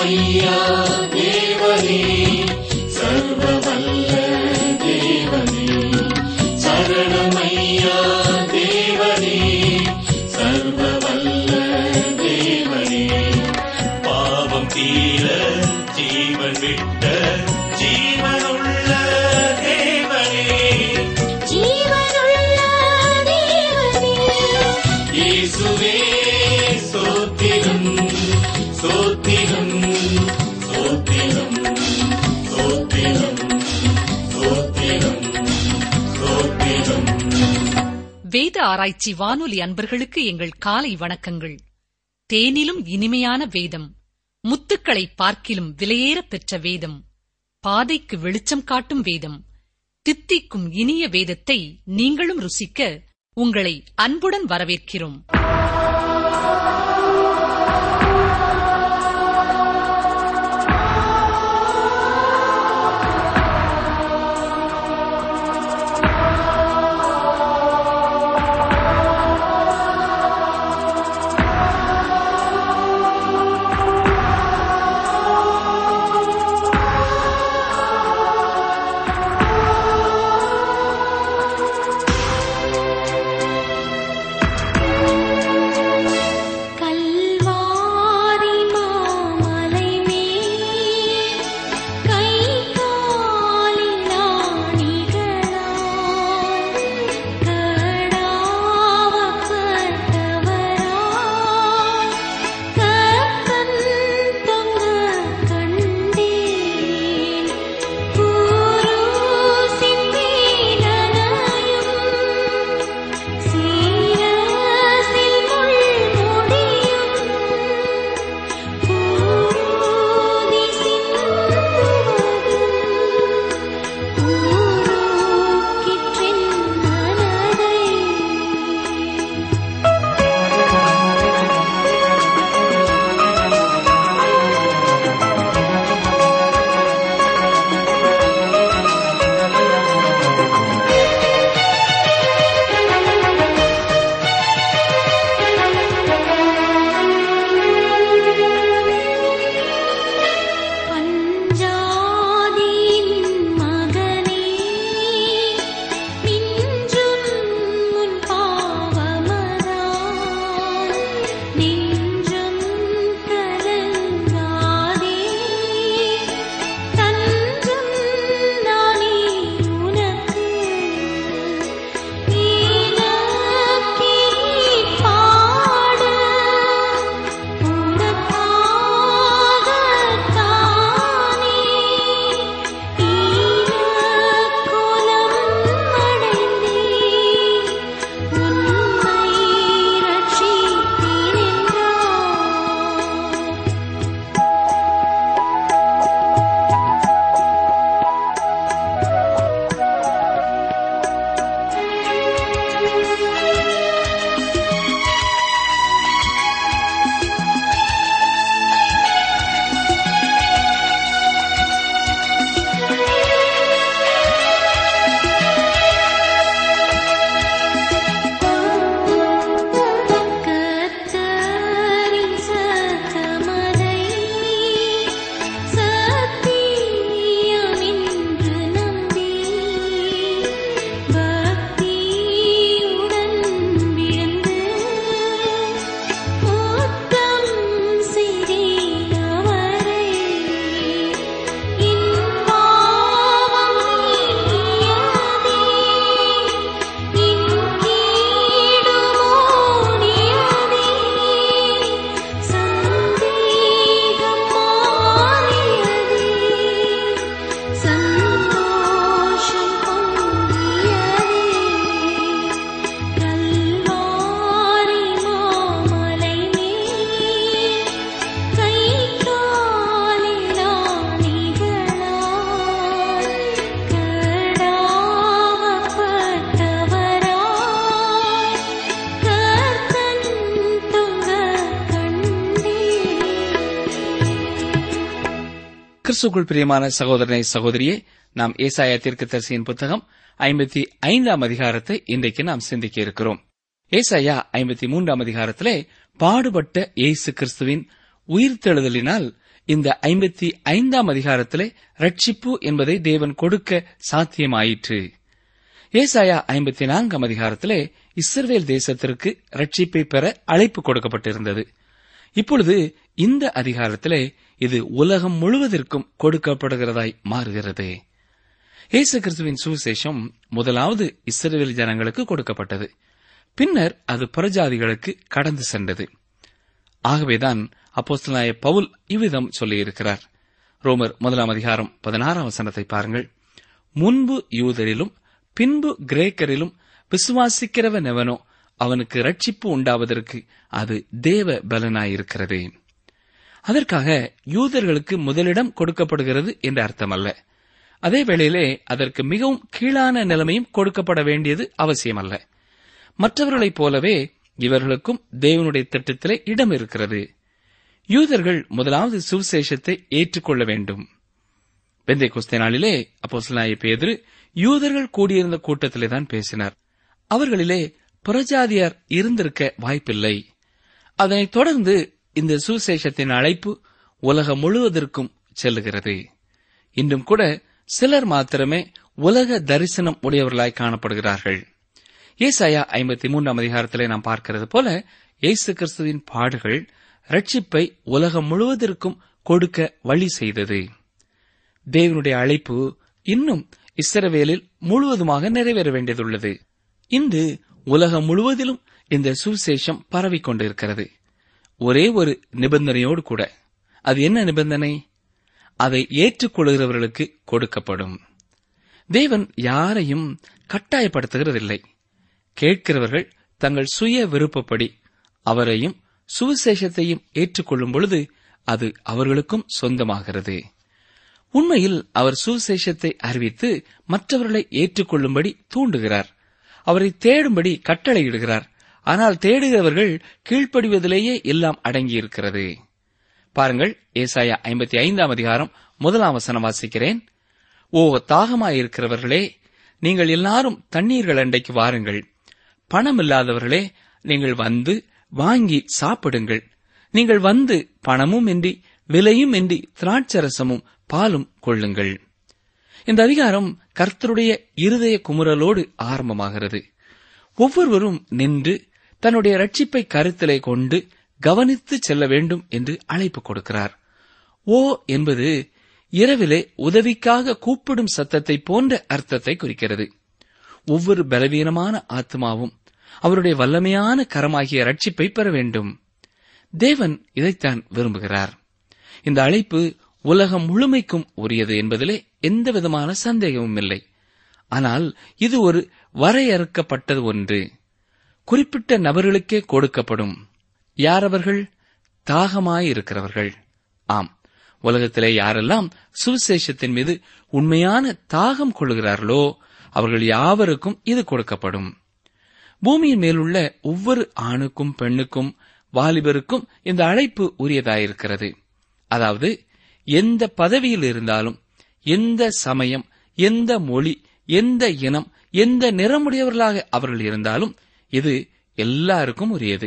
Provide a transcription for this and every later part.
சரணமையா தேவனே சர்வ வல்ல தேவனே சரணமையா தேவனே சர்வ வல்ல தேவனே பாவம் தீர ஜீவன் விட்ட ஜீவனுள்ள தேவனே ஜீவனுள்ள தேவனே இயேசுவே சோத்திரம் சோத்திரம் சோத்திரம் சோத்திரம் சோத்திரம் சோத்திரம் வேத ஆராய்ச்சி வானொலி அன்பர்களுக்கு எங்கள் காலை வணக்கங்கள் தேனிலும் இனிமையான வேதம் முத்துக்களை பார்க்கிலும் விலையேறப் பெற்ற வேதம் பாதைக்கு வெளிச்சம் காட்டும் வேதம் தித்திக்கும் இனிய வேதத்தை நீங்களும் ருசிக்க உங்களை அன்புடன் வரவேற்கிறோம் கல்வாரி மாமலை மேல் கை காலில் ஆணிகளால் கடாவப்பட்டவராய் கக்கன் தொங்க கண்டேன் குருசின் வீணனையும் சீரசில் முள்முடியும் பூதி சிந்துவதும் ஊருக்கிற்றின் மனதை பஞ்சாதியின் மகனே மிஞ்சும் முன் பாவமதால் நெஞ்சம் கலங்காதே தஞ்சம் நானே உனக்கு நீலக்கே பாட உனக்காகத்தானே ஈரக்கோலம் அடைந்தேன் உன்னை ரட்சித்தேன் என்றார் கர்த்தரின் சத்தமதை சத்தியமென்று நம்பி பக்தியுடன் விழுந்து முத்தம் செய்தேன் அவரை என் பாவம் நீங்கியதே என் கீடு மூடியதே சந்தேகம் மாறியதே சந்தோஷம் பொங்கியதே கல்வாரி மாமலை மேல் கை காலில் ஆணிகளால் கடாவப்பட்டவராய் கர்த்தன் தொங்க கண்டேன் கிறிஸ்துக்குள் பிரியமான சகோதரனை சகோதரியே நாம் ஏசாயா தீர்க்கதரிசியின் புத்தகம் ஐம்பத்தி ஐந்தாம் அதிகாரத்தை இன்றைக்கு நாம் சிந்திக்க இருக்கிறோம் ஏசாயா ஐம்பத்தி மூன்றாம் அதிகாரத்திலே பாடுபட்ட இயேசு கிறிஸ்துவின் உயிர்த்தெழுதலினால் இந்த ஐம்பத்தி ஐந்தாம் அதிகாரத்திலே ரட்சிப்பு என்பதை தேவன் கொடுக்க சாத்தியமாயிற்று ஏசாயா ஐம்பத்தி நான்காம் அதிகாரத்திலே இஸ்ரவேல் தேசத்திற்கு ரட்சிப்பை பெற அழைப்பு கொடுக்கப்பட்டிருந்தது இப்பொழுது இந்த அதிகாரத்திலே இது உலகம் முழுவதற்கும் கொடுக்கப்படுகிறதாய் மாறுகிறது இயேசு கிறிஸ்துவின் சுவிசேஷம் முதலாவது இஸ்ரவேல் ஜனங்களுக்கு கொடுக்கப்பட்டது பின்னர் அது புறஜாதிகளுக்கு கடந்து சென்றது ஆகவேதான் அப்போஸ்தலனாய பவுல் இவ்விதம் சொல்லியிருக்கிறார் ரோமர் முதலாம் அதிகாரம் பதினாறாம் வசனத்தை பாருங்கள் முன்பு யூதரிலும் பின்பு கிரேக்கரிலும் விசுவாசிக்கிறவன் எவனோ அவனுக்கு ரட்சிப்பு உண்டாவதற்கு அது தேவ பலனாயிருக்கிறது அதற்காக யூதர்களுக்கு முதலிடம் கொடுக்கப்படுகிறது என்று அர்த்தமல்ல அதே வேளையிலே அதற்கு மிகவும் கீழான நிலைமையும் கொடுக்கப்பட வேண்டியது அவசியமல்ல மற்றவர்களைப் போலவே இவர்களுக்கும் தேவனுடைய திட்டத்திலே இடம் இருக்கிறது யூதர்கள் முதலாவது சுவிசேஷத்தை ஏற்றுக்கொள்ள வேண்டும் பெந்தை குஸ்தே நாளிலே அப்போஸ்தலனாகிய பேதுரு யூதர்கள் கூடியிருந்த கூட்டத்திலே தான் பேசினார் அவர்களிலே புறஜாதியார் இருந்திருக்க வாய்ப்பில்லை அதனைத் தொடர்ந்து இந்த சுவிசேஷத்தின் அழைப்பு உலகம் முழுவதற்கும் செல்லுகிறது இன்றும் கூட சிலர் மாத்திரமே உலக தரிசனம் உடையவர்களாய் காணப்படுகிறார்கள் ஏசாயா ஐம்பத்தி மூன்றாம் அதிகாரத்திலே நாம் பார்க்கிறது போல இயேசு கிறிஸ்துவின் பாடுகள் ரட்சிப்பை உலகம் முழுவதற்கும் கொடுக்க வழி செய்தது தேவனுடைய அழைப்பு இன்னும் இஸ்ரவேலில் முழுவதுமாக நிறைவேற வேண்டியதுள்ளது இன்று உலகம் முழுவதிலும் இந்த சுவிசேஷம் பரவிக் கொண்டிருக்கிறது ஒரே ஒரு நிபந்தனையோடு கூட அது என்ன நிபந்தனை அதை ஏற்றுக்கொள்கிறவர்களுக்கு கொடுக்கப்படும் தேவன் யாரையும் கட்டாயப்படுத்துகிறதில்லை கேட்கிறவர்கள் தங்கள் சுய விருப்பப்படி அவரையும் சுவிசேஷத்தையும் ஏற்றுக்கொள்ளும் பொழுது அது அவர்களுக்கும் சொந்தமாகிறது உண்மையில் அவர் சுவிசேஷத்தை அறிவித்து மற்றவர்களை ஏற்றுக்கொள்ளும்படி தூண்டுகிறார் அவரை தேடும்படி கட்டளையிடுகிறார் ஆனால் தேடுகிறவர்கள் கீழ்ப்படிவதிலேயே எல்லாம் அடங்கியிருக்கிறது பாருங்கள் ஏசாயா ஐம்பத்தி ஐந்தாம் அதிகாரம் முதலாம் வசனம் வாசிக்கிறேன் ஓ தாகமாயிருக்கிறவர்களே நீங்கள் எல்லாரும் தண்ணீர்கள் அண்டைக்கு வாருங்கள் பணம் இல்லாதவர்களே நீங்கள் வந்து வாங்கி சாப்பிடுங்கள் நீங்கள் வந்து பணமும் இன்றி விலையும் இன்றி திராட்சரசமும் பாலும் கொள்ளுங்கள் இந்த அதிகாரம் கர்த்தருடைய இருதய குமுறலோடு ஆரம்பமாகிறது ஒவ்வொருவரும் நின்று தன்னுடைய ரட்சிப்பை கருத்திலே கொண்டு கவனித்து செல்ல வேண்டும் என்று அழைப்பு கொடுக்கிறார் ஓ என்பது இரவிலே உதவிக்காக கூப்பிடும் சத்தத்தை போன்ற அர்த்தத்தை குறிக்கிறது ஒவ்வொரு பலவீனமான ஆத்மாவும் அவருடைய வல்லமையான கரமாகிய ரட்சிப்பை பெற வேண்டும் தேவன் இதைத்தான் விரும்புகிறார் இந்த அழைப்பு உலகம் முழுமைக்கும் உரியது என்பதிலே எந்த விதமான சந்தேகமும் இல்லை ஆனால் இது ஒரு வரையறுக்கப்பட்டது ஒன்று குறிப்பிட்ட நபர்களுக்கே கொடுக்கப்படும் யார் அவர்கள் தாகமாயிருக்கிறவர்கள் ஆம் உலகத்திலே யாரெல்லாம் சுவிசேஷத்தின் மீது உண்மையான தாகம் கொள்கிறார்களோ அவர்கள் யாவருக்கும் இது கொடுக்கப்படும் பூமியின் மேலுள்ள ஒவ்வொரு ஆணுக்கும் பெண்ணுக்கும் வாலிபருக்கும் இந்த அழைப்பு உரியதாயிருக்கிறது அதாவது எந்த பதவியில் இருந்தாலும் எந்த சமயம் எந்த மொழி எந்த இனம் எந்த நிறமுடையவர்களாக அவர்கள் இருந்தாலும் இது எல்லாருக்கும் உரியது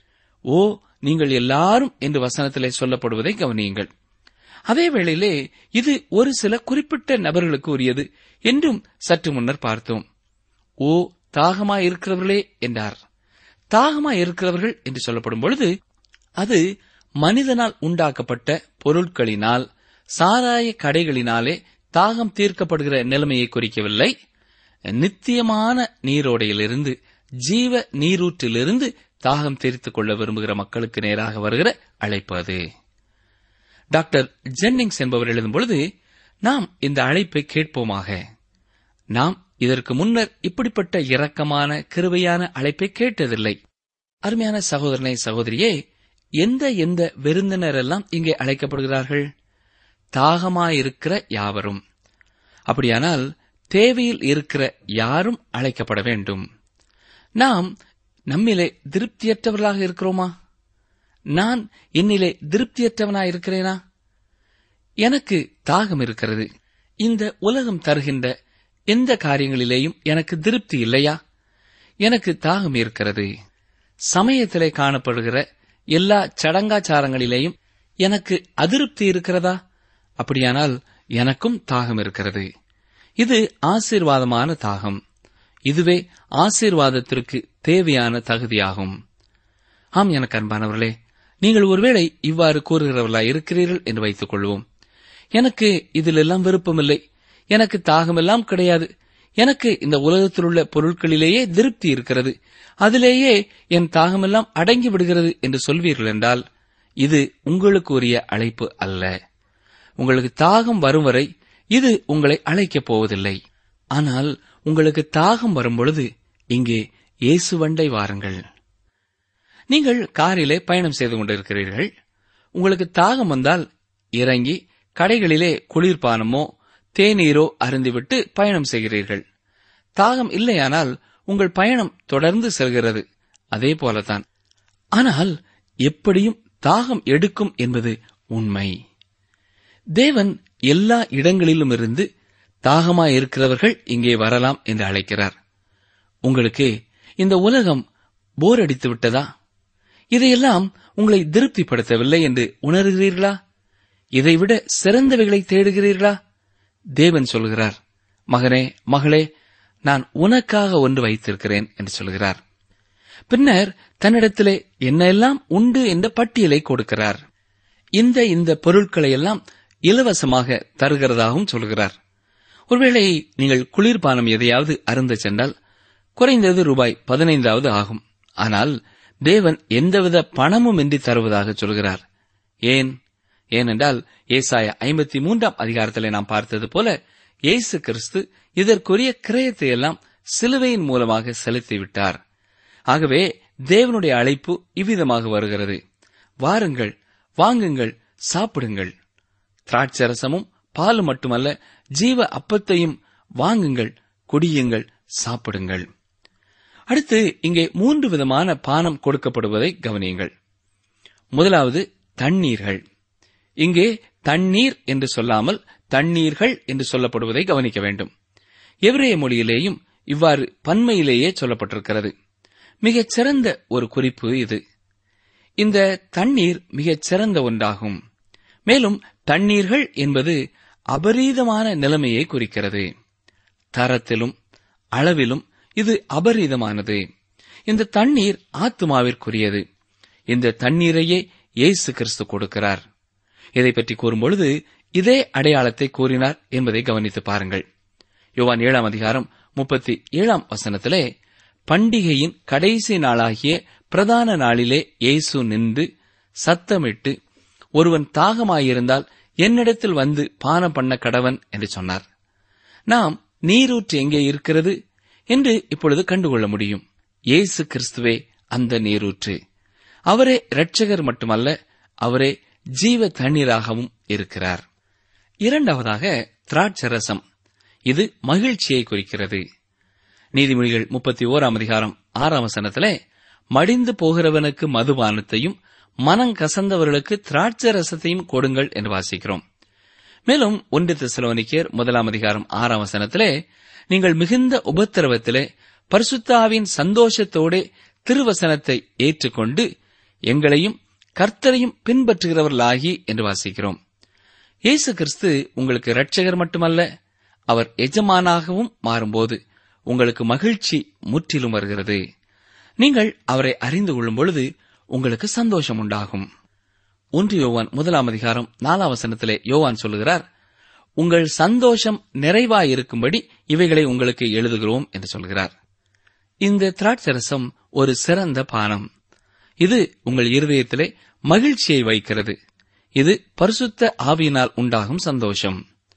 ஓ நீங்கள் எல்லாரும் என்று வசனத்திலே சொல்லப்படுவதை கவனியுங்கள் அதே வேளையிலே இது ஒரு சில குறிப்பிட்ட நபர்களுக்கு உரியது என்றும் சற்று முன்னர் பார்த்தோம் ஓ தாகமாய் இருக்கிறவர்களே என்றார் தாகமாய் இருக்கிறவர்கள் என்று சொல்லப்படும் பொழுது அது மனிதனால் உண்டாக்கப்பட்ட பொருட்களினால் சாராய கடைகளினாலே தாகம் தீர்க்கப்படுகிற நிலைமையை குறிக்கவில்லை நித்தியமான நீரோடையிலிருந்து ஜீவ நீரூற்றிலிருந்து தாகம் தீர்த்துக் கொள்ள விரும்புகிற மக்களுக்கு நேராக வருகிற அழைப்பு அது டாக்டர் ஜென்னிங்ஸ் என்பவர் எழுதும் பொழுது நாம் இந்த அழைப்பை கேட்போமாக நாம் இதற்கு முன்னர் இப்படிப்பட்ட இரக்கமான கிருபையான அழைப்பை கேட்டதில்லை அருமையான சகோதரனை சகோதரியே எந்த எந்த விருந்தினர் எல்லாம் இங்கே அழைக்கப்படுகிறார்கள் தாகமாயிருக்கிற யாவரும் அப்படியானால் தேவையில் இருக்கிற யாரும் அழைக்கப்பட வேண்டும் நாம் நம்மிலே திருப்தியற்றவர்களாக இருக்கிறோமா நான் என்னிலே திருப்தியற்றவனாய் இருக்கிறேனா எனக்கு தாகம் இருக்கிறது இந்த உலகம் தருகின்ற எந்த காரியங்களிலேயும் எனக்கு திருப்தி இல்லையா எனக்கு தாகம் இருக்கிறது சமயத்திலே காணப்படுகிற எல்லா சடங்காச்சாரங்களிலேயும் எனக்கு அதிருப்தி இருக்கிறதா அப்படியானால் எனக்கும் தாகம் இருக்கிறது இது ஆசீர்வாதமான தாகம் இதுவே ஆசீர்வாதத்திற்கு தேவையான தகுதியாகும் ஆம் எனக்கு அன்பானவர்களே நீங்கள் ஒருவேளை இவ்வாறு கூறுகிறவர்களா இருக்கிறீர்கள் என்று வைத்துக் கொள்வோம் எனக்கு இதிலெல்லாம் விருப்பமில்லை எனக்கு தாகமெல்லாம் கிடையாது எனக்கு இந்த உலகத்தில் உள்ள பொருட்களிலேயே திருப்தி இருக்கிறது அதிலேயே என் தாகமெல்லாம் அடங்கி விடுகிறது என்று சொல்வீர்கள் என்றால் இது உங்களுக்கு உரிய அழைப்பு அல்ல உங்களுக்கு தாகம் வரும் வரை இது உங்களை அழைக்கப் போவதில்லை ஆனால் உங்களுக்கு தாகம் வரும் பொழுது இங்கே இயேசுவண்டை வாருங்கள் நீங்கள் காரிலே பயணம் செய்து கொண்டிருக்கிறீர்கள் உங்களுக்கு தாகம் வந்தால் இறங்கி கடைகளிலே குளிர்பானமோ தேநீரோ அருந்திவிட்டு பயணம் செய்கிறீர்கள் தாகம் இல்லையானால் உங்கள் பயணம் தொடர்ந்து செல்கிறது அதே போலதான் ஆனால் எப்படியும் தாகம் எடுக்கும் என்பது உண்மை தேவன் எல்லா இடங்களிலும் இருந்து தாகமாயிருக்கிறவர்கள் இங்கே வரலாம் என்று அழைக்கிறார் உங்களுக்கு இந்த உலகம் போர் அடித்து விட்டதா இதையெல்லாம் உங்களை திருப்திப்படுத்தவில்லை என்று உணர்கிறீர்களா இதைவிட சிறந்தவைகளை தேடுகிறீர்களா தேவன் சொல்கிறார் மகனே மகளே நான் உனக்காக ஒன்று வைத்திருக்கிறேன் என்று சொல்கிறார் பின்னர் தன்னிடத்திலே என்னெல்லாம் உண்டு என்ற பட்டியலை கொடுக்கிறார் இந்த இந்த பொருட்களை எல்லாம் இலவசமாக தருகிறதாகவும் சொல்கிறார் ஒருவேளை நீங்கள் குளிர்பானம் எதையாவது அருந்த சென்றால் குறைந்தது ரூபாய் பதினைந்தாவது ஆகும் ஆனால் தேவன் எந்தவித பணமும் இன்றி தருவதாக சொல்கிறார் ஏன் ஏனென்றால் ஏசாய ஐம்பத்தி மூன்றாம் அதிகாரத்திலே நாம் பார்த்தது போல இயேசு கிறிஸ்து இதற்குரிய கிரயத்தை எல்லாம் சிலுவையின் மூலமாக செலுத்திவிட்டார் ஆகவே தேவனுடைய அழைப்பு இவ்விதமாக வருகிறது வாருங்கள் வாங்குங்கள் சாப்பிடுங்கள் திராட்சரசமும் பாலும் மட்டுமல்ல ஜீவ அப்பத்தையும் வாங்குங்கள் குடியுங்கள் சாப்பிடுங்கள் அடுத்து இங்கே மூன்று விதமான பானம் கொடுக்கப்படுவதை கவனியுங்கள் முதலாவது தண்ணீர்கள் இங்கே தண்ணீர் என்று சொல்லாமல் தண்ணீர்கள் என்று சொல்லப்படுவதை கவனிக்க வேண்டும் எவரேய மொழியிலேயும் இவ்வாறு பன்மையிலேயே சொல்லப்பட்டிருக்கிறது மிகச் சிறந்த ஒரு குறிப்பு இது இந்த தண்ணீர் மிகச் சிறந்த ஒன்றாகும் மேலும் தண்ணீர்கள் என்பது அபரீதமான நிலைமையை குறிக்கிறது தரத்திலும் அளவிலும் இது அபரீதமானது இந்த தண்ணீர் ஆத்மாவிற்குரியது இந்த தண்ணீரையே இயேசு கிறிஸ்து கொடுக்கிறார் இதை பற்றி கூறும்பொழுது இதே அடையாளத்தை கூறினார் என்பதை கவனித்து பாருங்கள் யோவான் ஏழாம் அதிகாரம் முப்பத்தி ஏழாம் வசனத்திலே பண்டிகையின் கடைசி நாளாகிய பிரதான நாளிலே இயேசு நின்று சத்தமிட்டு ஒருவன் தாகமாயிருந்தால் என்னிடத்தில் வந்து பானம் பண்ண கடவன் என்று சொன்னார் நாம் நீரூற்று எங்கே இருக்கிறது என்று இப்பொழுது கண்டுகொள்ள முடியும் இயேசு கிறிஸ்துவே அந்த நீரூற்று அவரே இரட்சகர் மட்டுமல்ல அவரே ஜீவ தண்ணீராகவும் இருக்கிறார் இரண்டாவதாக திராட்சரசம் இது மகிழ்ச்சியை குறிக்கிறது நீதிமொழிகள் முப்பத்தி ஓராம் அதிகாரம் ஆறாம் வசனத்திலே மடிந்து போகிறவனுக்கு மதுபானத்தையும் மனம் கசந்தவர்களுக்கு திராட்சை ரசத்தையும் கொடுங்கள் என்று வாசிக்கிறோம் மேலும் ஒன்று தெசலோனிக்கேர் முதலாம் அதிகாரம் ஆறாம் வசனத்திலே நீங்கள் மிகுந்த உபத்திரவத்திலே பரிசுத்தாவின் சந்தோஷத்தோடே திருவசனத்தை ஏற்றுக்கொண்டு எங்களையும் கர்த்தரையும் பின்பற்றுகிறவர்களாகி என்று வாசிக்கிறோம் இயேசு கிறிஸ்து உங்களுக்கு இரட்சகர் மட்டுமல்ல அவர் எஜமானாகவும் மாறும்போது உங்களுக்கு மகிழ்ச்சி முற்றிலும் வருகிறது நீங்கள் அவரை அறிந்து கொள்ளும் பொழுது உங்களுக்கு சந்தோஷம் உண்டாகும் ஒன்று யோவான் முதலாம் அதிகாரம் நாலாம் வசனத்திலே யோவான் சொல்லுகிறார் உங்கள் சந்தோஷம் நிறைவாயிருக்கும்படி இவைகளை உங்களுக்கு எழுதுகிறோம் என்று சொல்கிறார் இந்த திராட்சரசம் ஒரு சிறந்த பானம் இது உங்கள் இருதயத்திலே மகிழ்ச்சியை வைக்கிறது இது பரிசுத்த ஆவியினால் உண்டாகும் சந்தோஷம்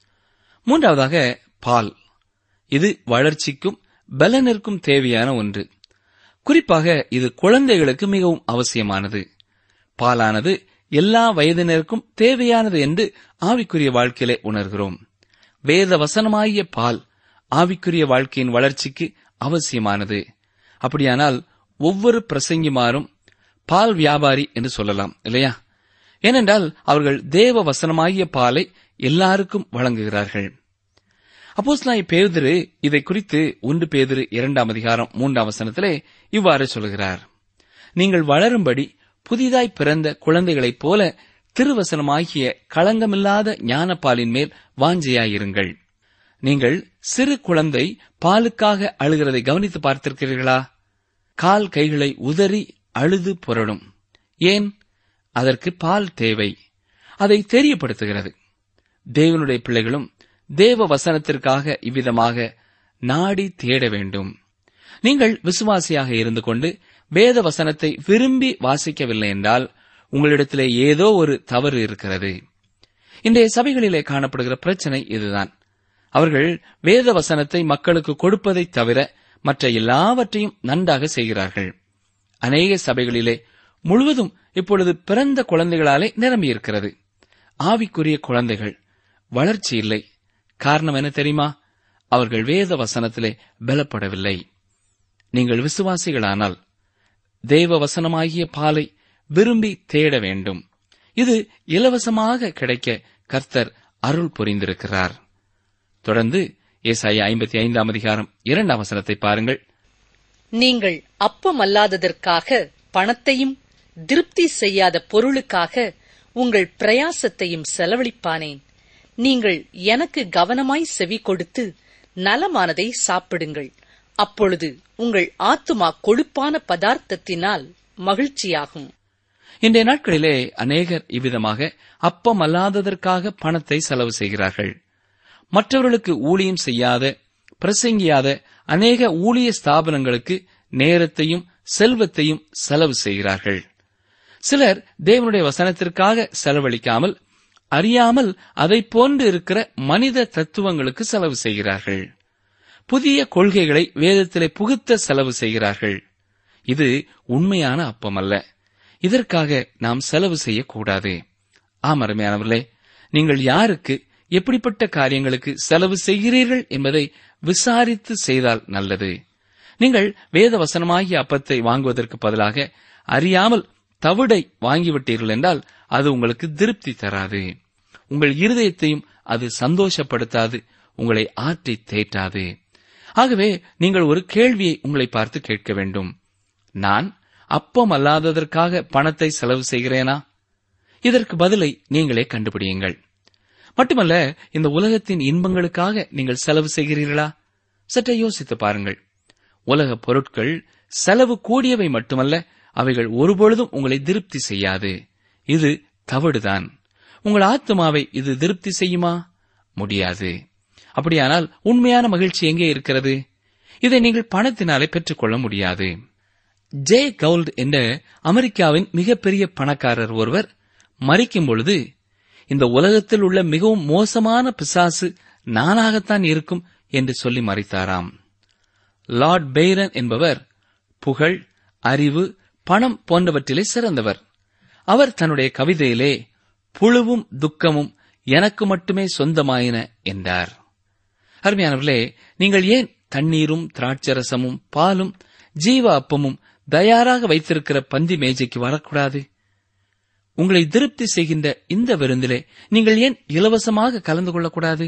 மூன்றாவதாக பால் இது வளர்ச்சிக்கும் பலனிற்கும் தேவையான ஒன்று குறிப்பாக இது குழந்தைகளுக்கு மிகவும் அவசியமானது பாலானது எல்லா வயதினருக்கும் தேவையானது என்று ஆவிக்குரிய வாழ்க்கையிலே உணர்கிறோம் வேத வசனமாகிய பால் ஆவிக்குரிய வாழ்க்கையின் வளர்ச்சிக்கு அவசியமானது அப்படியானால் ஒவ்வொரு பிரசங்கிமாரும் பால் வியாபாரி என்று சொல்லலாம் இல்லையா ஏனென்றால் அவர்கள் தேவ வசனமாகிய பாலை எல்லாருக்கும் வழங்குகிறார்கள் அப்போஸ்தலனாகிய பேதுரு இதை குறித்து ஒன்று பேதுரு இரண்டாம் அதிகாரம் மூன்றாம் வசனத்திலே இவ்வாறு சொல்கிறார் நீங்கள் வளரும்படி புதிதாய் பிறந்த குழந்தைகளைப் போல திருவசனமாகிய களங்கமில்லாத ஞானப்பாலின் மேல் வாஞ்சையாயிருங்கள் நீங்கள் சிறு குழந்தை பாலுக்காக அழுகிறதை கவனித்து பார்த்திருக்கிறீர்களா கால் கைகளை உதறி அழுது புரளும் ஏன் அதற்கு பால் தேவை அதை தெரியப்படுத்துகிறது தேவனுடைய பிள்ளைகளும் தேவ வசனத்திற்காக இவ்விதமாக நாடி தேட வேண்டும் நீங்கள் விசுவாசியாக இருந்து கொண்டு வேத வசனத்தை விரும்பி வாசிக்கவில்லை என்றால் உங்களிடத்திலே ஏதோ ஒரு தவறு இருக்கிறது இன்றைய சபைகளிலே காணப்படுகிற பிரச்சனை இதுதான் அவர்கள் வேத வசனத்தை மக்களுக்கு கொடுப்பதைத் தவிர மற்ற எல்லாவற்றையும் நன்றாக செய்கிறார்கள் அநேக சபைகளிலே முழுவதும் இப்பொழுது பிறந்த குழந்தைகளாலே நிரம்பியிருக்கிறது ஆவிக்குரிய குழந்தைகள் வளர்ச்சி இல்லை காரணம் என்ன தெரியுமா அவர்கள் வேத வசனத்திலே பலப்படவில்லை நீங்கள் விசுவாசிகளானால் தேவ வசனமாகிய பாலை விரும்பி தேட வேண்டும் இது இலவசமாக கிடைக்க கர்த்தர் அருள் புரிந்திருக்கிறார் தொடர்ந்து ஏசாயா ஐம்பத்தி ஐந்தாம் அதிகாரம் இரண்டாம் வசனத்தை பாருங்கள் நீங்கள் அப்பமல்லாததற்காக பணத்தையும் திருப்தி செய்யாத பொருளுக்காக உங்கள் பிரயாசத்தையும் செலவழிப்பானேன் நீங்கள் எனக்கு கவனமாய் செவி கொடுத்து நலமானதை சாப்பிடுங்கள் அப்பொழுது உங்கள் ஆத்துமா கொழுப்பான பதார்த்தத்தினால் மகிழ்ச்சியாகும் இன்றைய நாட்களிலே அநேகர் இவ்விதமாக அப்பம் அல்லாததற்காக பணத்தை செலவு செய்கிறார்கள் மற்றவர்களுக்கு ஊழியம் செய்யாத பிரசங்கியாத அநேக ஊழிய ஸ்தாபனங்களுக்கு நேரத்தையும் செல்வத்தையும் செலவு செய்கிறார்கள் சிலர் தேவனுடைய வசனத்திற்காக செலவழிக்காமல் அறியாமல் அதை போன்று இருக்கிற மனித தத்துவங்களுக்கு செலவு செய்கிறார்கள் புதிய கொள்கைகளை வேதத்திலே புகுத்த செலவு செய்கிறார்கள் இது உண்மையான அப்பம் அல்ல இதற்காக நாம் செலவு செய்யக்கூடாது ஆம் அருமையானவர்களே நீங்கள் யாருக்கு எப்படிப்பட்ட காரியங்களுக்கு செலவு செய்கிறீர்கள் என்பதை விசாரித்து செய்தால் நல்லது நீங்கள் வேத வசனமாகிய அப்பத்தை வாங்குவதற்கு பதிலாக அறியாமல் தவிடை வாங்கிவிட்டீர்கள் என்றால் அது உங்களுக்கு திருப்தி தராது உங்கள் இருதயத்தையும் அது சந்தோஷப்படுத்தாது உங்களை ஆற்றி தேற்றாது ஆகவே நீங்கள் ஒரு கேள்வியை உங்களை பார்த்து கேட்க வேண்டும் நான் அப்பம் அல்லாததற்காக பணத்தை செலவு செய்கிறேனா இதற்கு பதிலை நீங்களே கண்டுபிடியுங்கள் மட்டுமல்ல இந்த உலகத்தின் இன்பங்களுக்காக நீங்கள் செலவு செய்கிறீர்களா சற்றே யோசித்து பாருங்கள் உலக பொருட்கள் செலவு கூடியவை மட்டுமல்ல அவைகள் ஒருபொழுதும் உங்களை திருப்தி செய்யாது இது தவறுதான் உங்கள் ஆத்மாவை இது திருப்தி செய்யுமா முடியாது அப்படியானால் உண்மையான மகிழ்ச்சி எங்கே இருக்கிறது இதை நீங்கள் பணத்தினாலே பெற்றுக்கொள்ள முடியாது ஜே கவுல்ட் என்ற அமெரிக்காவின் மிகப்பெரிய பணக்காரர் ஒருவர் மறிக்கும் பொழுது இந்த உலகத்தில் உள்ள மிகவும் மோசமான பிசாசு நானாகத்தான் இருக்கும் என்று சொல்லி மறித்தாராம் லார்ட் பெய்ரன் என்பவர் புகழ் அறிவு பணம் போன்றவற்றிலே சிறந்தவர் அவர் தன்னுடைய கவிதையிலே புழுவும் துக்கமும் எனக்கு மட்டுமே சொந்தமாயின என்றார் அருமையானவர்களே நீங்கள் ஏன் தண்ணீரும் திராட்சரசமும் பாலும் ஜீவ அப்பமும் தயாராக வைத்திருக்கிற பந்தி மேஜைக்கு வரக்கூடாது உங்களை திருப்தி செய்கின்ற இந்த விருந்திலே நீங்கள் ஏன் இலவசமாக கலந்து கொள்ளக்கூடாது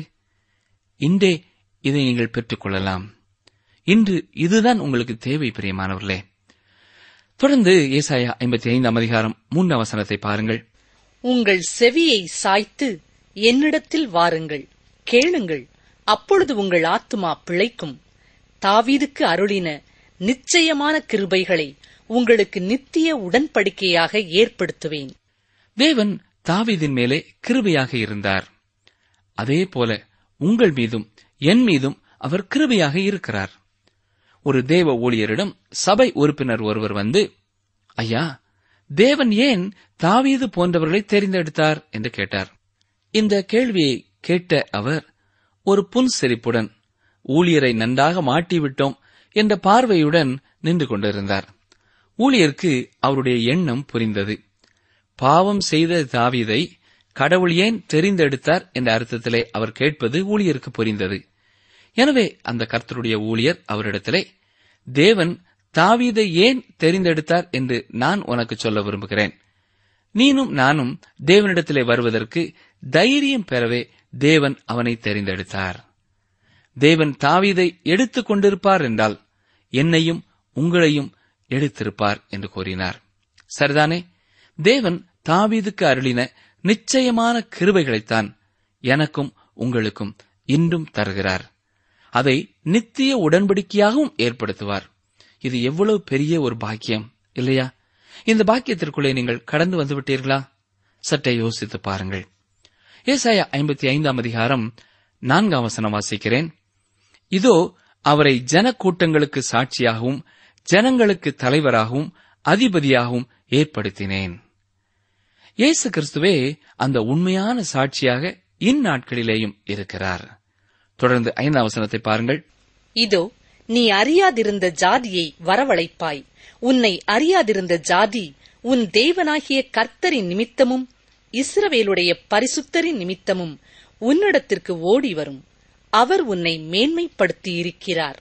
இன்றே இதை நீங்கள் பெற்றுக்கொள்ளலாம் இன்று இதுதான் உங்களுக்கு தேவை பிரியமானவர்களே தொடர்ந்து ஏசாயா ஐம்பத்தி ஐந்தாம் அதிகாரம் மூன்றாம் வசனத்தை பாருங்கள் உங்கள் செவியை சாய்த்து என்னிடத்தில் வாருங்கள் கேளுங்கள் அப்பொழுது உங்கள் ஆத்துமா பிழைக்கும் தாவீதுக்கு அருளின நிச்சயமான கிருபைகளை உங்களுக்கு நித்திய உடன்படிக்கையாக ஏற்படுத்துவேன் தேவன் தாவீதின் மேலே கிருபையாக இருந்தார் அதே போல உங்கள் மீதும் என் மீதும் அவர் கிருபையாக இருக்கிறார் ஒரு தேவ ஊழியரிடம் சபை உறுப்பினர் ஒருவர் வந்து ஐயா தேவன் ஏன் தாவீது போன்றவர்களை தெரிந்தெடுத்தார் என்று கேட்டார் இந்த கேள்வியை கேட்ட அவர் ஒரு புன்சிரிப்புடன் ஊழியரை நன்றாக மாட்டிவிட்டோம் என்ற பார்வையுடன் நின்று கொண்டிருந்தார் ஊழியருக்கு அவருடைய எண்ணம் புரிந்தது பாவம் செய்த தாவீதை கடவுள் ஏன் தெரிந்தெடுத்தார் என்ற அர்த்தத்திலே அவர் கேட்பது ஊழியருக்கு புரிந்தது எனவே அந்த கர்த்தருடைய ஊழியர் அவரிடத்திலே தேவன் தாவீதை ஏன் தெரிந்தெடுத்தார் என்று நான் உனக்கு சொல்ல விரும்புகிறேன் நீனும் நானும் தேவனிடத்திலே வருவதற்கு தைரியம் பெறவே தேவன் அவனை தெரிந்தெடுத்தார் தேவன் தாவீதை எடுத்துக் கொண்டிருப்பார் என்றால் என்னையும் உங்களையும் எடுத்திருப்பார் என்று கூறினார் சரிதானே தேவன் தாவீதுக்கு அருளின நிச்சயமான கிருபைகளைத்தான் எனக்கும் உங்களுக்கும் இன்றும் தருகிறார் அதை நித்திய உடன்படிக்கையாகவும் ஏற்படுத்துவார் இது எவ்வளவு பெரிய ஒரு பாக்கியம் இல்லையா இந்த பாக்கியத்திற்குள்ளே நீங்கள் கடந்து வந்து விட்டீர்களா சற்றே யோசித்து பாருங்கள் ஏசாயா ஐம்பத்தி ஐந்தாம் அதிகாரம் நான்காம் வசனம் வாசிக்கிறேன் இதோ அவரை ஜனக்கூட்டங்களுக்கு சாட்சியாகவும் ஜனங்களுக்கு தலைவராகவும் அதிபதியாகவும் ஏற்படுத்தினேன் இயேசு கிறிஸ்துவே அந்த உண்மையான சாட்சியாக இந்நாட்களிலேயும் இருக்கிறார் தொடர்ந்து ஐந்தாம் வசனத்தை பாருங்கள் இதோ நீ அறியாதிருந்த ஜாதியை வரவழைப்பாய் உன்னை அறியாதிருந்த ஜாதி உன் தேவனாகிய கர்த்தரின் நிமித்தமும் இஸ்ரவேலுடைய பரிசுத்தரின் நிமித்தமும் உன்னிடத்திற்கு ஓடி வரும் அவர் உன்னை மேன்மைப்படுத்தி இருக்கிறார்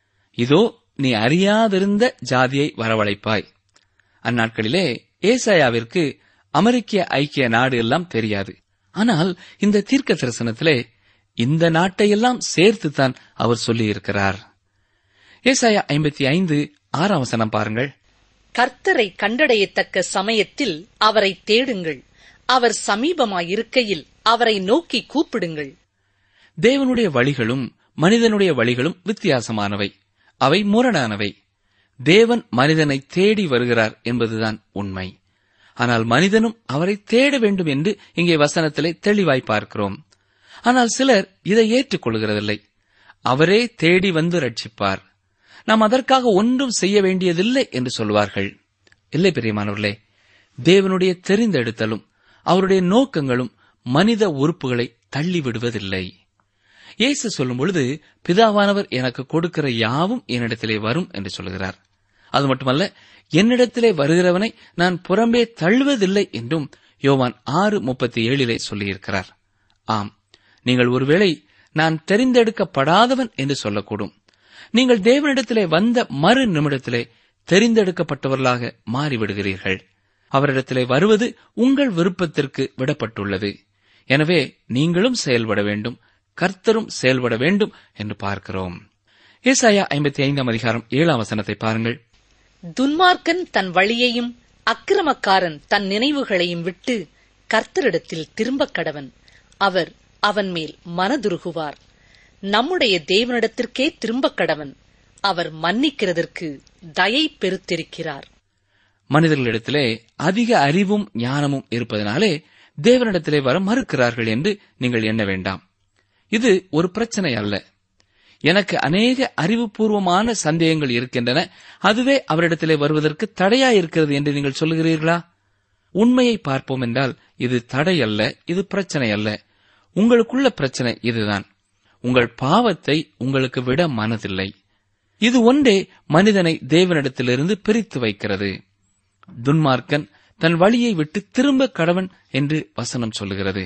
இதோ நீ அறியாதிருந்த ஜாதியை வரவழைப்பாய் அந்நாட்களிலே ஏசாயாவிற்கு அமெரிக்க ஐக்கிய நாடு எல்லாம் தெரியாது ஆனால் இந்த தீர்க்க தரிசனத்திலே இந்த நாட்டையெல்லாம் சேர்த்துத்தான் அவர் சொல்லியிருக்கிறார் ஏசாயா ஐம்பத்தி ஐந்து ஆறாம் வசனம் பாருங்கள் கர்த்தரை கண்டடையத்தக்க சமயத்தில் அவரை தேடுங்கள் அவர் சமீபமாயிருக்கையில் அவரை நோக்கி கூப்பிடுங்கள் தேவனுடைய வழிகளும் மனிதனுடைய வழிகளும் வித்தியாசமானவை அவை முரணானவை தேவன் மனிதனை தேடி வருகிறார் என்பதுதான் உண்மை ஆனால் மனிதனும் அவரை தேட வேண்டும் என்று இங்கே வசனத்திலே தெளிவாய் பார்க்கிறோம் ஆனால் சிலர் இதை ஏற்றுக்கொள்கிறதில்லை அவரே தேடி வந்து ரட்சிப்பார் நாம் அதற்காக ஒன்றும் செய்ய வேண்டியதில்லை என்று சொல்வார்கள் இல்லை பிரியமானவர்களே தேவனுடைய தெரிந்தெடுத்தலும் அவருடைய நோக்கங்களும் மனித உறுப்புகளை தள்ளிவிடுவதில்லை இயேசு சொல்லும் பொழுது பிதாவானவர் எனக்கு கொடுக்கிற யாவும் என்னிடத்திலே வரும் என்று சொல்கிறார் அது மட்டுமல்ல என்னிடத்திலே வருகிறவனை நான் புறம்பே தள்ளுவதில்லை என்றும் யோவான் ஆறு முப்பத்தி ஏழிலே சொல்லியிருக்கிறார் ஆம் நீங்கள் ஒருவேளை நான் தெரிந்தெடுக்கப்படாதவன் என்று சொல்லக்கூடும் நீங்கள் தேவனிடத்திலே வந்த மறு நிமிடத்திலே தெரிந்தெடுக்கப்பட்டவர்களாக மாறிவிடுகிறீர்கள் அவரிடத்திலே வருவது உங்கள் விருப்பத்திற்கு விடப்பட்டுள்ளது எனவே நீங்களும் செயல்பட வேண்டும் கர்த்தரும் செயல்பட வேண்டும் என்று பார்க்கிறோம் ஏசாயா ஐம்பத்தி ஐந்தாம் அதிகாரம் ஏழாம் வசனத்தை பாருங்கள் துன்மார்க்கன் தன் வழியையும் அக்கிரமக்காரன் தன் நினைவுகளையும் விட்டு கர்த்தரிடத்தில் திரும்பக் கடவன் அவர் அவன் மேல் மனதுருகுவார் நம்முடைய தேவனிடத்திற்கே திரும்பக் கடவன் அவர் மன்னிக்கிறதற்கு தயை பெருத்திருக்கிறார் மனிதர்களிடத்திலே அதிக அறிவும் ஞானமும் இருப்பதனாலே தேவனிடத்திலே வர மறுக்கிறார்கள் என்று நீங்கள் எண்ண வேண்டாம் இது ஒரு பிரச்சனை அல்ல எனக்கு அநேக அறிவுபூர்வமான சந்தேகங்கள் இருக்கின்றன அதுவே அவரிடத்திலே வருவதற்கு தடையா இருக்கிறது என்று நீங்கள் சொல்லுகிறீர்களா உண்மையை பார்ப்போம் என்றால் இது தடை அல்ல இது பிரச்சனை அல்ல உங்களுக்குள்ள பிரச்சனை இதுதான் உங்கள் பாவத்தை உங்களுக்கு விட மனதில்லை இது ஒன்றே மனிதனை தேவனிடத்திலிருந்து பிரித்து வைக்கிறது துன்மார்க்கன் தன் வழியை விட்டு திரும்ப கடவன் என்று வசனம் சொல்லுகிறது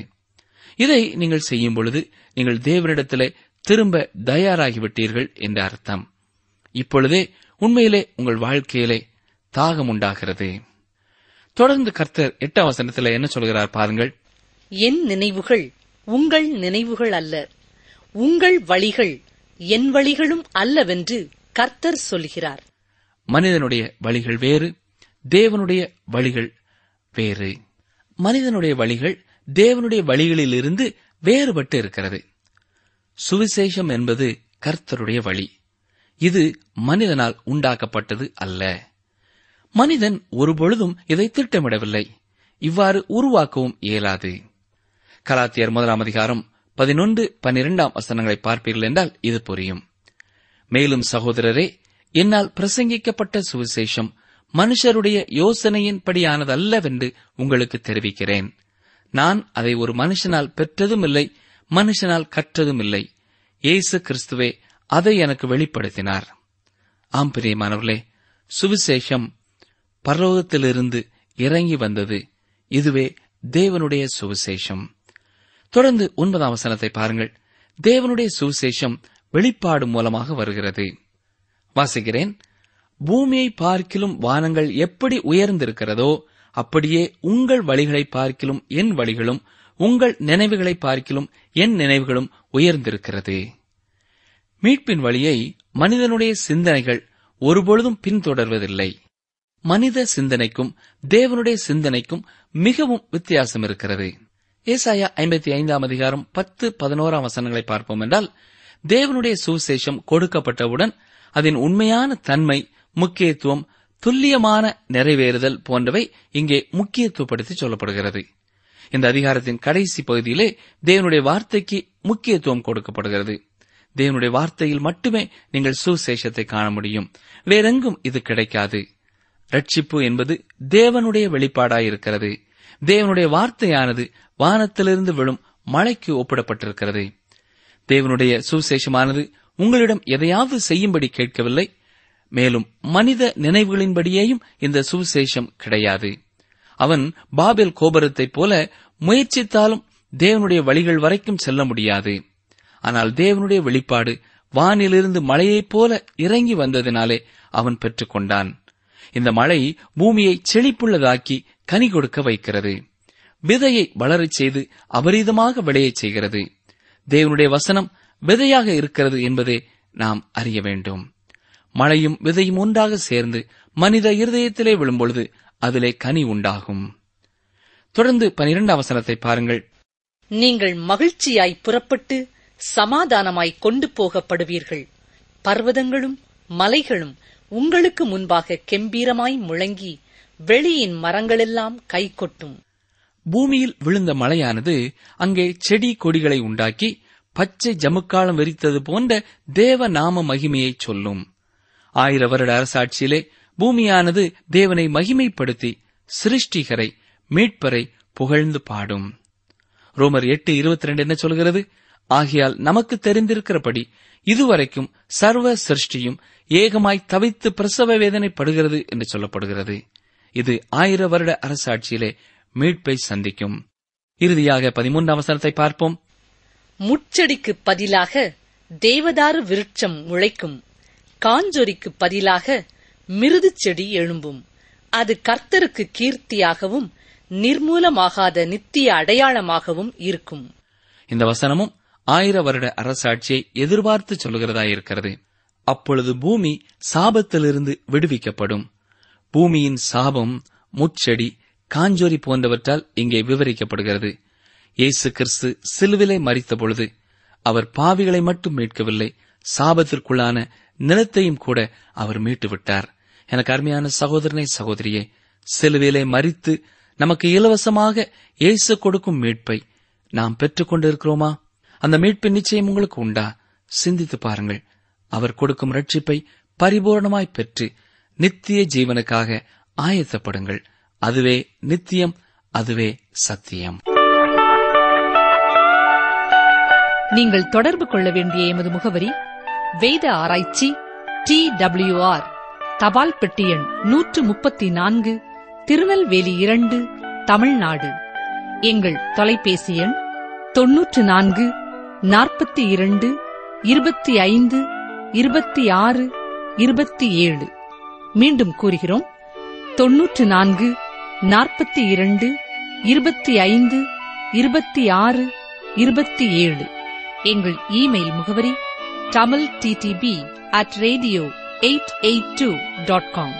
இதை நீங்கள் செய்யும் பொழுது நீங்கள் தேவனிடத்திலே திரும்ப தயாராகிவிட்டீர்கள் என்ற அர்த்தம் இப்பொழுதே உண்மையிலே உங்கள் வாழ்க்கையிலே தாகம் உண்டாகிறது தொடர்ந்து கர்த்தர் எட்டாம் வசனத்தில் என்ன சொல்கிறார் பாருங்கள் என் நினைவுகள் உங்கள் நினைவுகள் அல்ல உங்கள் வழிகள் என் வழிகளும் அல்லவென்று கர்த்தர் சொல்கிறார் மனிதனுடைய வழிகள் வேறு தேவனுடைய வழிகள் வேறு மனிதனுடைய வழிகள் தேவனுடைய வழிகளிலிருந்து வேறுபட்டு இருக்கிறது சுவிசேஷம் என்பது கர்த்தருடைய வழி இது மனிதனால் உண்டாக்கப்பட்டது அல்ல மனிதன் ஒருபொழுதும் இதை திட்டமிடவில்லை இவ்வாறு உருவாக்கவும் இயலாது கலாத்தியர் முதலாம் அதிகாரம் பதினொன்று பன்னிரெண்டாம் வசனங்களை பார்ப்பீர்கள் என்றால் இது புரியும் மேலும் சகோதரரே என்னால் பிரசங்கிக்கப்பட்ட சுவிசேஷம் மனுஷருடைய யோசனையின்படியானதல்லவென்று உங்களுக்கு தெரிவிக்கிறேன் நான் அதை ஒரு மனுஷனால் பெற்றதும் இல்லை மனுஷனால் கற்றதும் இல்லை இயேசு கிறிஸ்துவே அதை எனக்கு வெளிப்படுத்தினார் ஆம் பிரியமானவர்களே சுவிசேஷம் பரலோகத்திலிருந்து இறங்கி வந்தது இதுவே தேவனுடைய சுவிசேஷம் தொடர்ந்து ஒன்பதாம் வசனத்தை பாருங்கள் தேவனுடைய சுவிசேஷம் வெளிப்பாடு மூலமாக வருகிறது வாசிக்கிறேன் பூமியை பார்க்கிலும் வானங்கள் எப்படி உயர்ந்திருக்கிறதோ அப்படியே உங்கள் வழிகளை பார்க்கிலும் என் வழிகளும் உங்கள் நினைவுகளை பார்க்கிலும் என் நினைவுகளும் உயர்ந்திருக்கிறது மீட்பின் வழியை மனிதனுடைய சிந்தனைகள் ஒருபொழுதும் பின்தொடர்வதில்லை மனித சிந்தனைக்கும் தேவனுடைய சிந்தனைக்கும் மிகவும் வித்தியாசம் இருக்கிறது ஏசாயா ஐம்பத்தி ஐந்தாம் அதிகாரம் பத்து பதினோராம் வசனங்களை பார்ப்போம் என்றால் தேவனுடைய சுவிசேஷம் கொடுக்கப்பட்டவுடன் அதன் உண்மையான தன்மை முக்கியத்துவம் துல்லியமான நிறைவேறுதல் போன்றவை இங்கே முக்கியத்துவப்படுத்தி சொல்லப்படுகிறது இந்த அதிகாரத்தின் கடைசி பகுதியிலே தேவனுடைய வார்த்தைக்கு முக்கியத்துவம் கொடுக்கப்படுகிறது தேவனுடைய வார்த்தையில் மட்டுமே நீங்கள் சுவிசேஷத்தை காண முடியும் வேறெங்கும் இது கிடைக்காது ரட்சிப்பு என்பது தேவனுடைய வெளிப்பாடாயிருக்கிறது தேவனுடைய வார்த்தையானது வானத்திலிருந்து விழும் மழைக்கு ஒப்பிடப்பட்டிருக்கிறது தேவனுடைய சுவிசேஷமானது உங்களிடம் எதையாவது செய்யும்படி கேட்கவில்லை மேலும் மனித நினைவுகளின்படியேயும் இந்த சுவிசேஷம் கிடையாது அவன் பாபேல் கோபுரத்தைப் போல முயற்சித்தாலும் தேவனுடைய வழிகள் வரைக்கும் செல்ல முடியாது ஆனால் தேவனுடைய வெளிப்பாடு வானிலிருந்து மழையைப் போல இறங்கி வந்ததினாலே அவன் பெற்றுக்கொண்டான் இந்த மழை பூமியை செழிப்புள்ளதாக்கி கனி கொடுக்க வைக்கிறது விதையை வளரச் செய்து அபரீதமாக விளையச் செய்கிறது தேவனுடைய வசனம் விதையாக இருக்கிறது என்பதை நாம் அறிய வேண்டும் மழையும் விதையும் ஒன்றாக சேர்ந்து மனித இருதயத்திலே விழும்பொழுது அதிலே கனி உண்டாகும் தொடர்ந்து பனிரெண்டாம் வசனத்தை பாருங்கள் நீங்கள் மகிழ்ச்சியாய் புறப்பட்டு சமாதானமாய் கொண்டு போகப்படுவீர்கள் பர்வதங்களும் மலைகளும் உங்களுக்கு முன்பாக கெம்பீரமாய் முழங்கி வெளியின் மரங்களெல்லாம் கைகொட்டும் பூமியில் விழுந்த மழையானது அங்கே செடி கொடிகளை உண்டாக்கி பச்சை ஜமுக்காலம் விரித்தது போன்ற தேவ நாம மகிமையைச் சொல்லும் ஆயிர வருட அரசாட்சியிலே பூமியானது தேவனை மகிமைப்படுத்தி சிருஷ்டிகரை மீட்பரை புகழ்ந்து பாடும் ரோமர் எட்டு இருபத்தி ரெண்டு என்ன சொல்கிறது ஆகையால் நமக்கு தெரிந்திருக்கிறபடி இதுவரைக்கும் சர்வ சிருஷ்டியும் ஏகமாய் தவித்து பிரசவ வேதனைப்படுகிறது என்று சொல்லப்படுகிறது இது ஆயிர வருட அரசாட்சியிலே மீட்பை சந்திக்கும் இறுதியாக பதிமூன்றாம் அவசரத்தை பார்ப்போம் முட்செடிக்கு பதிலாக தேவதாரு விருட்சம் முளைக்கும் காஞ்சொரிக்கு பதிலாக மிருதுச் செடி எழும்பும் அது கர்த்தருக்கு கீர்த்தியாகவும் நிர்மூலமாகாத நித்திய அடையாளமாகவும் இருக்கும் இந்த வசனமும் ஆயிர வருட அரசாட்சியை எதிர்பார்த்து சொல்கிறதாயிருக்கிறது அப்பொழுது பூமி சாபத்திலிருந்து விடுவிக்கப்படும் பூமியின் சாபம் முட்செடி காஞ்சோரி போன்றவற்றால் இங்கே விவரிக்கப்படுகிறது இயேசு கிறிஸ்து சிலுவிலை மறித்த பொழுது அவர் பாவிகளை மட்டும் மீட்கவில்லை சாபத்திற்குள்ளான நிலத்தையும் கூட அவர் மீட்டு விட்டார் எனக்கு அருமையான சகோதரனை சகோதரியே சிலுவிலை மறித்து நமக்கு இலவசமாக இயேசு கொடுக்கும் மீட்பை நாம் பெற்றுக் கொண்டிருக்கிறோமா அந்த மீட்பின் நிச்சயம் உங்களுக்கு உண்டா சிந்தித்து பாருங்கள் அவர் கொடுக்கும் ரட்சிப்பை பரிபூர்ணமாய் பெற்று நித்திய ஜீவனுக்காக ஆயத்தப்படுங்கள் அதுவே நித்தியம் அதுவே சத்தியம் நீங்கள் தொடர்பு கொள்ள வேண்டிய எமது முகவரி வேத ஆராய்ச்சி டி ஆர் தபால் பெட்டி எண் நூற்று முப்பத்தி நான்கு திருநெல்வேலி இரண்டு தமிழ்நாடு எங்கள் தொலைபேசி எண் தொன்னூற்று நான்கு நாற்பத்தி இரண்டு இருபத்தி ஐந்து இருபத்தி ஆறு இருபத்தி ஏழு மீண்டும் கூறுகிறோம் தொன்னூற்று நான்கு நாற்பத்தி இரண்டு இருபத்தி ஐந்து இருபத்தி ஆறு இருபத்தி ஏழு எங்கள் இமெயில் முகவரி Tamil DTP at radio eight eight two dot com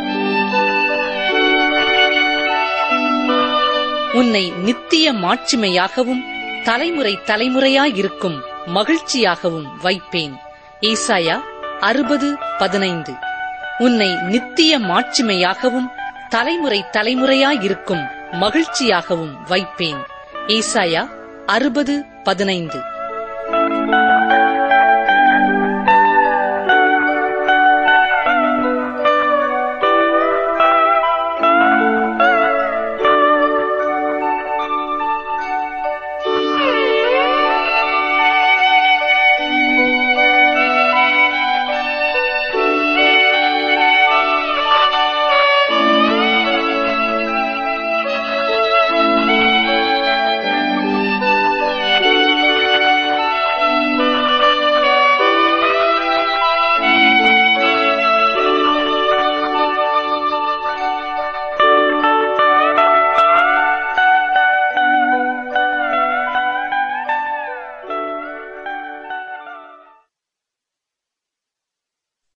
உன்னை நித்திய மாட்சிமையாகவும் தலைமுறை தலைமுறையாயிருக்கும் மகிழ்ச்சியாகவும் வைப்பேன் ஏசாயா அறுபது பதினைந்து உன்னை நித்திய மாட்சிமையாகவும் தலைமுறை தலைமுறையாயிருக்கும் மகிழ்ச்சியாகவும் வைப்பேன் ஏசாயா அறுபது பதினைந்து